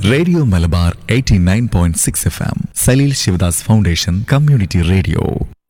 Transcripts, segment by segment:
radio Malabar 89.6 F M Saleel Sivadas foundation community radio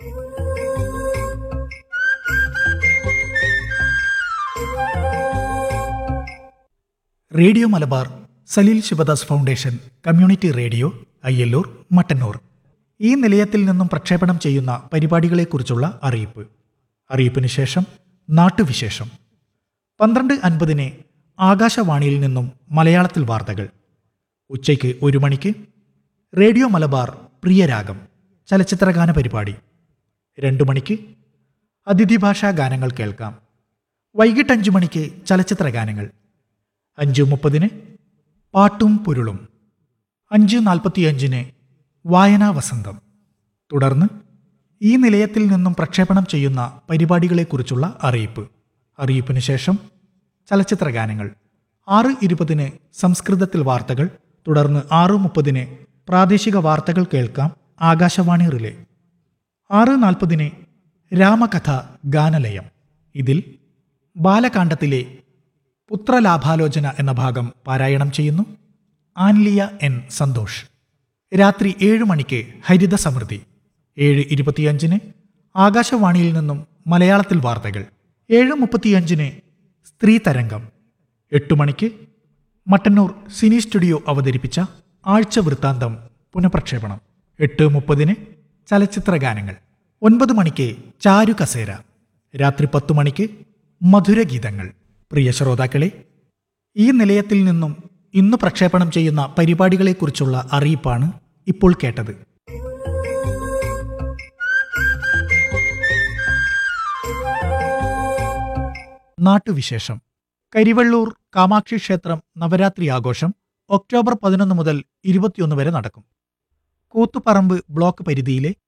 radio Malabar Saleel Sivadas foundation community radio Ayyallur Mattannur ഈ നിലയത്തിൽ നിന്നും പ്രക്ഷേപണം ചെയ്യുന്ന പരിപാടികളെക്കുറിച്ചുള്ള അറിയിപ്പ് അറിയിപ്പിന് ശേഷം നാട്ടുവിശേഷം പന്ത്രണ്ട് അൻപതിന് ആകാശവാണിയിൽ നിന്നും മലയാളത്തിൽ വാർത്തകൾ ഉച്ചയ്ക്ക് ഒരു മണിക്ക് റേഡിയോ മലബാർ പ്രിയരാഗം ചലച്ചിത്രഗാന പരിപാടി രണ്ടു മണിക്ക് അതിഥി ഭാഷാ ഗാനങ്ങൾ കേൾക്കാം വൈകിട്ട് അഞ്ചു മണിക്ക് ചലച്ചിത്ര ഗാനങ്ങൾ അഞ്ച് മുപ്പതിന് പാട്ടും പൊരുളും അഞ്ച് നാൽപ്പത്തിയഞ്ചിന് വായനാ വസന്തം തുടർന്ന് ഈ നിലയത്തിൽ നിന്നും പ്രക്ഷേപണം ചെയ്യുന്ന പരിപാടികളെക്കുറിച്ചുള്ള അറിയിപ്പ് അറിയിപ്പിന് ശേഷം ചലച്ചിത്ര ഗാനങ്ങൾ ആറ് ഇരുപതിന് സംസ്കൃതത്തിൽ വാർത്തകൾ തുടർന്ന് ആറ് മുപ്പതിന് പ്രാദേശിക വാർത്തകൾ കേൾക്കാം ആകാശവാണി റിലേ ആറ് നാൽപ്പതിന് രാമകഥ ഗാനലയം ഇതിൽ ബാലകാണ്ഡത്തിലെ പുത്രലാഭാലോചന എന്ന ഭാഗം പാരായണം ചെയ്യുന്നു ആൻലിയ എൻ സന്തോഷ് രാത്രി ഏഴ് മണിക്ക് ഹരിത സമൃദ്ധി ഏഴ് ഇരുപത്തിയഞ്ചിന് ആകാശവാണിയിൽ നിന്നും മലയാളത്തിൽ വാർത്തകൾ ഏഴ് മുപ്പത്തിയഞ്ചിന് സ്ത്രീ തരംഗം എട്ടു മണിക്ക് മട്ടന്നൂർ സിനി സ്റ്റുഡിയോ അവതരിപ്പിച്ച ആഴ്ച വൃത്താന്തം പുനഃപ്രക്ഷേപണം എട്ട് മുപ്പതിന് ചലച്ചിത്ര ഗാനങ്ങൾ ഒൻപത് മണിക്ക് ചാരു കസേര രാത്രി പത്തു മണിക്ക് മധുരഗീതങ്ങൾ പ്രിയ ശ്രോതാക്കളെ ഈ നിലയത്തിൽ നിന്നും ഇന്ന് പ്രക്ഷേപണം ചെയ്യുന്ന പരിപാടികളെക്കുറിച്ചുള്ള അറിയിപ്പാണ് ഇപ്പോൾ കേട്ടത് നാട്ടുവിശേഷം കരിവള്ളൂർ കാമാക്ഷി ക്ഷേത്രം നവരാത്രി ആഘോഷം ഒക്ടോബർ പതിനൊന്ന് മുതൽ ഇരുപത്തിയൊന്ന് വരെ നടക്കും കൂത്തുപറമ്പ് ബ്ലോക്ക് പരിധിയിലെ